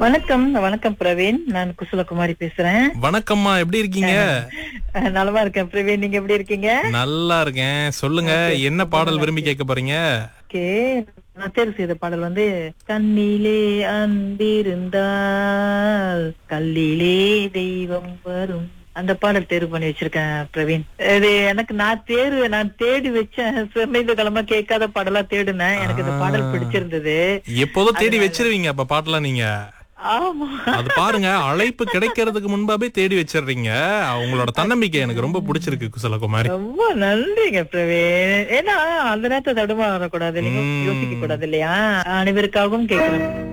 வணக்கம் வணக்கம் பிரவீன் நான் குசலகுமாரி பேசுறேன் வணக்கம்மா எப்படி இருக்கீங்க அஹ், நலமா இருக்கேன் பிரவீன் நீங்க எப்படி இருக்கீங்க நல்லா இருக்கேன் சொல்லுங்க என்ன பாடல் விரும்பி கேட்க போறீங்க ஓகே நான் தேர்வு செய்த பாடல் வந்து கண்ணிலே அன்பிருந்தால் கல்லிலே தெய்வம் வரும் அந்த பாடல் தேர்வு பண்ணி வச்சிருக்கேன் பிரவீன் இது எனக்கு நான் தேர்வு நான் தேடி வச்சேன் சிறந்த கிழமை கேட்காத பாடலா தேடினேன் எனக்கு இந்த பாடல் பிடிச்சிருந்தது எப்போதும் தேடி வச்சிருவீங்க அப்ப பாட்டெல்லாம் நீங்க ஆமா அது பாருங்க அழைப்பு கிடைக்கிறதுக்கு முன்பாவே தேடி வச்சிடுறீங்க உங்களோட தன்னம்பிக்கை எனக்கு ரொம்ப பிடிச்சிருக்கு குசலகுமாரி ரொம்ப நன்றிங்க பிரவீன் ஏன்னா அந்த நேரத்தை தடுமா வரக்கூடாது நீங்க ம். யோசிக்க கூடாது இல்லையா அனைவருக்காகவும் கேட்கிறேன்